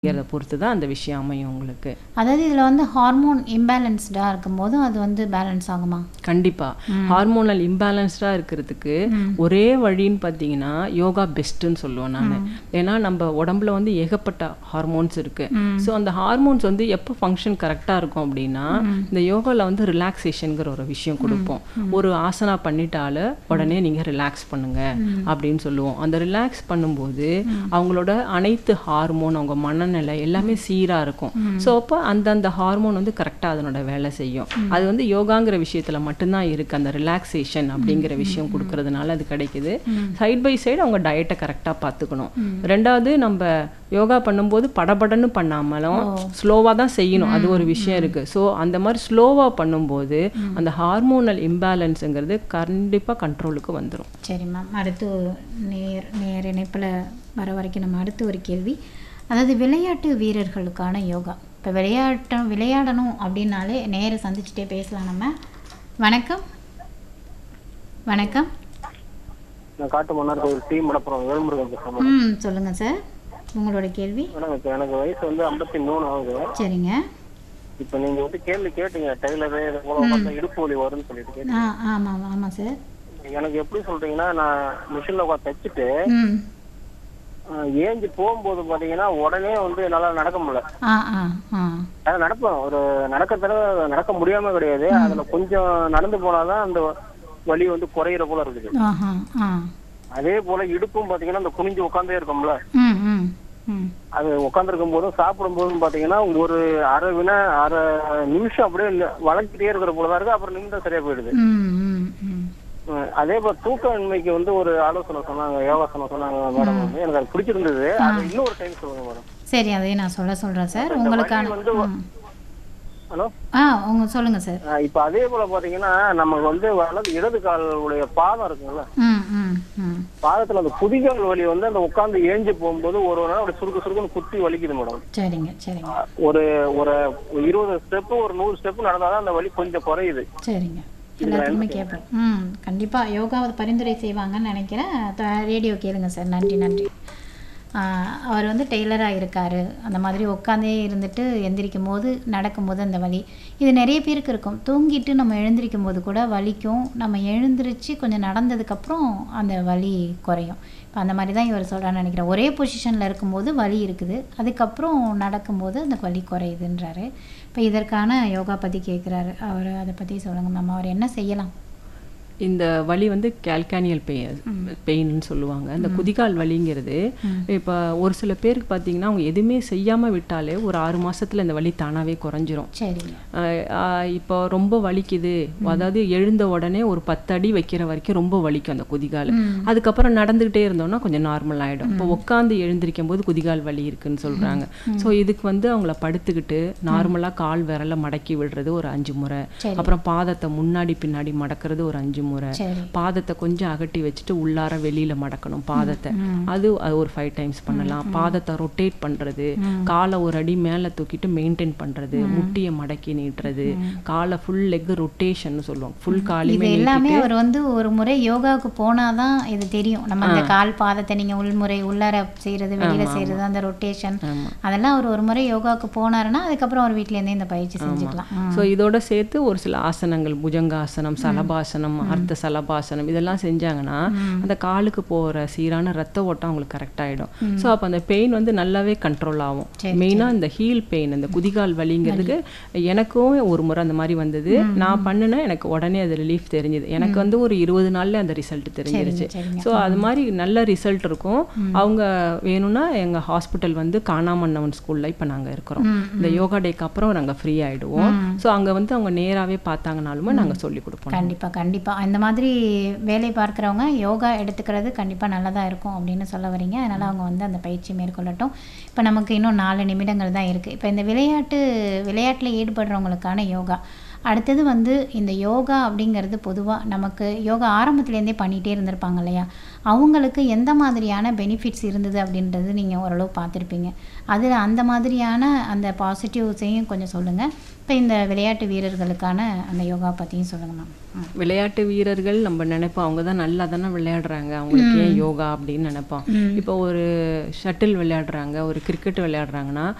ங்கிறத பொறுத்து தான் அந்த விஷயம் அமையும் உங்களுக்கு அதாவது இதில் வந்து ஹார்மோன் இம்பேலன்ஸ்டாக இருக்கும்போது அது வந்து பேலன்ஸ் ஆகுமா கண்டிப்பா ஹார்மோனல் இம்பேலன்ஸ்டாக இருக்கிறதுக்கு ஒரே வழின்னு பார்த்தீங்கன்னா யோகா பெஸ்ட்டுன்னு சொல்லுவேன் நான் ஏன்னா நம்ம உடம்புல வந்து ஏகப்பட்ட ஹார்மோன்ஸ் இருக்கு ஸோ அந்த ஹார்மோன்ஸ் வந்து எப்போ ஃபங்க்ஷன் கரெக்டாக இருக்கும் அப்படின்னா இந்த யோகாவில் வந்து ரிலாக்ஸேஷனுங்கிற ஒரு விஷயம் கொடுப்போம் ஒரு ஆசனா பண்ணிட்டால உடனே நீங்கள் ரிலாக்ஸ் பண்ணுங்க அப்படின்னு சொல்லுவோம் அந்த ரிலாக்ஸ் பண்ணும்போது அவங்களோட அனைத்து ஹார்மோன் அவங்க மனநிலை எல்லாமே சீராக இருக்கும் ஸோ அப்போ அந்தந்த ஹார்மோன் வந்து கரெக்டாக அதனோட வேலை செய்யும் அது வந்து யோகாங்கிற விஷயத்துல மட்டும்தான் இருக்கு அந்த ரிலாக்ஸேஷன் அப்படிங்கிற விஷயம் கொடுக்கறதுனால அது கிடைக்குது சைட் பை சைடு அவங்க டயட்டை கரெக்டாக பார்த்துக்கணும் ரெண்டாவது நம்ம யோகா பண்ணும்போது படபடன்னு பண்ணாமலும் ஸ்லோவாக தான் செய்யணும் அது ஒரு விஷயம் இருக்கு ஸோ அந்த மாதிரி ஸ்லோவாக பண்ணும்போது அந்த ஹார்மோனல் இம்பேலன்ஸுங்கிறது கண்டிப்பாக கண்ட்ரோலுக்கு வந்துடும் சரி மேம் அடுத்து நேர் நேர் இணைப்பில் வர வரைக்கும் நம்ம அடுத்து ஒரு கேள்வி அதாவது விளையாட்டு வீரர்களுக்கான யோகா இப்போ விளையாட்ட விளையாடணும் அப்படின்னாலே நேர சந்திச்சுட்டே பேசலாம் நம்ம வணக்கம் வணக்கம் நான் காட்டு மன்னார் கோவில் டீம் மடப்புறம் வேல்முருகன் பேசுறேன் மேடம். ம் சொல்லுங்கள் சார் உங்களோட கேள்வி மேடம் இப்போ எனக்கு வயசு வந்து ஐம்பத்தி மூணு ஆகுது சரிங்க இப்போ நீங்க வந்து கேள்வி கேட்டீங்க டெய்லரு இது மூலம் பார்த்தா இடுப்பு வலி வரும்னு சொல்லிட்டு கேட்டீங்க. ஆ ஆமாம் ஆமாம் சார் எனக்கு எப்படி சொல்றீங்கன்னா நான் மிஷின்ல உட்காந்து தைச்சிட்டு ம் அஹ், ஏஞ்சி போகும்போது பாத்தீங்கன்னா உடனே வந்து என்னால நடக்க முடியல ஆ ஆ ஆ அதான் நடப்பேன் ஒரு நடக்கிறதுல நடக்க முடியாம கிடையாது அதுல கொஞ்சம் நடந்து போனாதான் அந்த வலி வந்து குறையிற போல இருக்குது ஆஹா ஆ அதே போல இடுப்பும் பாத்தீங்கன்னா அந்த குனிஞ்சு உட்காந்தே இருக்கோம்ல ம் ம் ம் அது உட்காந்துருக்கும் போதும் சாப்பிடும் போதும் பாத்தீங்கன்னா ஒரு அரை வினா அரை நிமிஷம் அப்படியே நி- வளைஞ்சிட்டே இருக்கிற போலதான் இருக்கு அப்புறம் நிமிடம் சரியா போயிடுது ம் ம் ம் உம், அதே போல தூக்கமின்மைக்கு வந்து ஒரு ஆலோசனை சொன்னாங்க யோகாசனம் சொன்னாங்க மேடம் வந்து எனக்கு அது பிடிச்சிருந்தது அது இன்னொரு டைம் சொல்லுங்க மேடம் சரி அதையும் நான் சொல்ல சொல்கிறேன் சார் உங்களுக்கான வந்து ம். ஹலோ ஆ உங்க சொல்லுங்கள் சார் இப்ப அதே போல பாத்தீங்கன்னா நமக்கு வந்து வலது இடது காலுடைய பாதம் இருக்குங்களா ம் ம் ம் பாதத்துல அந்த குதிகால் வலி வந்து அந்த உட்கார்ந்து ஏஞ்சி போகும்போது ஒரு ஒரு நேரம் அப்படி சுருக்கு சுருக்குன்னு குத்தி வலிக்குது மேடம் சரிங்க சரிங்க ஒரு ஒரு இருபது ஸ்டெப் ஒரு நூறு ஸ்டெப் நடந்தாதான் அந்த வலி கொஞ்சம் குறையுது சரிங்க எல்லாத்துக்குமே கேட்போம் ம் கண்டிப்பாக யோகாவை பரிந்துரை செய்வாங்கன்னு நினைக்கிறேன் த- ரேடியோ கேளுங்க சார் நன்றி நன்றி ஆ, அவர் வந்து டெய்லராக இருக்கார் அந்த மாதிரி உட்காந்தே இருந்துட்டு எந்திரிக்கும் போது நடக்கும்போது அந்த வலி இது நிறைய பேருக்கு இருக்கும் தூங்கிட்டு நம்ம எழுந்திரிக்கும் போது கூட வலிக்கும் நம்ம எழுந்திரிச்சு கொஞ்சம் நடந்ததுக்கப்புறம் அந்த வலி குறையும் இப்போ அந்த மாதிரி தான் இவர் சொல்கிறான்னு நினைக்கிறேன் ஒரே பொசிஷனில் இருக்கும்போது வலி இருக்குது அதுக்கப்புறம் நடக்கும்போது அந்த வலி குறையுதுன்றாரு இப்போ இதற்கான யோகா பற்றி கேட்குறாரு அவர் அதை பற்றி சொல்லுங்கள் மேம் அவர் என்ன செய்யலாம் இந்த வலி வந்து கேல்கானியல் பெயின் பெயின்னு சொல்லுவாங்க இந்த குதிகால் வலிங்கிறது இப்போ ஒரு சில பேருக்கு பார்த்தீங்கன்னா அவங்க எதுவுமே செய்யாமல் விட்டாலே ஒரு ஆறு மாசத்துல இந்த வலி தானாகவே குறைஞ்சிரும் சரிங்க ஆஹ் ஆஹ் இப்போ ரொம்ப வலிக்குது அதாவது எழுந்த உடனே ஒரு பத்து அடி வைக்கிற வரைக்கும் ரொம்ப வலிக்கும் அந்த குதிகால் அதுக்கப்புறம் நடந்துகிட்டே இருந்தோம்னா கொஞ்சம் நார்மல் ஆயிடும் இப்போ உட்காந்து எழுந்திருக்கும் போது குதிகால் வலி இருக்குன்னு சொல்றாங்க ஸோ இதுக்கு வந்து அவங்கள படுத்துக்கிட்டு நார்மலா கால் விரல மடக்கி விடுறது ஒரு அஞ்சு முறை சரி. அப்புறம் பாதத்தை முன்னாடி பின்னாடி மடக்கிறது ஒரு அஞ்சு முறை சரி பாதத்தை கொஞ்சம் அகட்டி வச்சுட்டு உள்ளார வெளியில மடக்கணும் பாதத்தை அது அது ஒரு ஃபைவ் டைம்ஸ் பண்ணலாம் பாதத்தை ரொட்டேட் பண்றது காலை ஒரு அடி மேல தூக்கிட்டு மெயின்டைன் பண்றது முட்டியை மடக்கி நீட்டுறது காலை ஃபுல் லெக் ரொட்டேஷன் சொல்லுவாங்க ஃபுல் இது காலையுமே எல்லாமே அவர் வந்து ஒரு முறை யோகாவுக்கு போனாதான் இது தெரியும் நம்ம அந்த கால் பாதத்தை நீங்க உள்முறை உள்ளார செய்யறது வெளியில செய்யறது அந்த ரொட்டேஷன் அதெல்லாம் அவர் ஒரு முறை யோகாவுக்கு போனாருன்னா அதுக்கப்புறம் அவர் வீட்ல இருந்தே இந்த பயிற்சி செஞ்சுக்கலாம் ம். ஸோ இதோட சேர்த்து ஒரு சில ஆசனங்கள் புஜங்காசனம் சலபாசனம் அர்த்த சலபாசனம் இதெல்லாம் செஞ்சாங்கன்னா அந்த காலுக்கு போற சீரான ரத்த ஓட்டம் அவங்களுக்கு கரெக்ட் ஆயிடும் ஸோ அப்போ அந்த பெயின் வந்து நல்லாவே கண்ட்ரோல் ஆகும் மெயினா இந்த ஹீல் பெயின் அந்த குதிகால் வலிங்கிறதுக்கு எனக்கும் ஒரு முறை அந்த மாதிரி வந்தது நான் பண்ணுனேன் எனக்கு உடனே அது ரிலீஃப் தெரிஞ்சுது எனக்கு வந்து ஒரு இருபது நாள்ல அந்த ரிசல்ட் தெரிஞ்சிருச்சு சரிங்க. ஸோ அது மாதிரி நல்ல ரிசல்ட் இருக்கும் அவங்க வேணும்னா எங்க ஹாஸ்பிட்டல் வந்து காணாமன்னவன் ஸ்கூல்ல இப்போ நாங்க இருக்கிறோம் இந்த யோகா டேக்கு அப்புறம் நாங்க ஃப்ரீ ஆயிடுவோம் ஸோ அங்க வந்து அவங்க நேராவே பார்த்தாங்கனாலுமே நாங்க சொல்லி கொடுப்போம் கண்டிப்பா கண்டிப்பா இந்த மாதிரி வேலை பார்க்குறவங்க யோகா எடுத்துக்கிறது கண்டிப்பா நல்லதா இருக்கும் அப்படின்னு சொல்ல வரீங்க அதனால அவங்க வந்து அந்த பயிற்சி மேற்கொள்ளட்டும் இப்போ நமக்கு இன்னும் நாலு நிமிடங்கள் தான் இருக்கு இப்போ இந்த விளையாட்டு விளையாட்டுல ஈடுபடுறவங்களுக்கான யோகா அடுத்தது வந்து இந்த யோகா அப்படிங்கிறது பொதுவாக நமக்கு யோகா ஆரம்பத்துலேருந்தே பண்ணிகிட்டே இருந்திருப்பாங்க இல்லையா அவங்களுக்கு எந்த மாதிரியான பெனிஃபிட்ஸ் இருந்தது அப்படின்றது நீங்கள் ஓரளவு பார்த்துருப்பீங்க அதில் அந்த மாதிரியான அந்த பாசிட்டிவ்ஸையும் கொஞ்சம் சொல்லுங்கள் இப்போ இந்த விளையாட்டு வீரர்களுக்கான அந்த யோகா பற்றியும் சொல்லுங்கள் மேம் ம் விளையாட்டு வீரர்கள் நம்ம நினைப்போம் அவங்க தான் நல்லா தானே விளையாடுறாங்க அவங்களுக்கு ஏன் யோகா அப்படின்னு நினைப்போம் இப்போ ஒரு ஷட்டில் விளையாடுறாங்க ஒரு கிரிக்கெட் விளையாடுறாங்கன்னா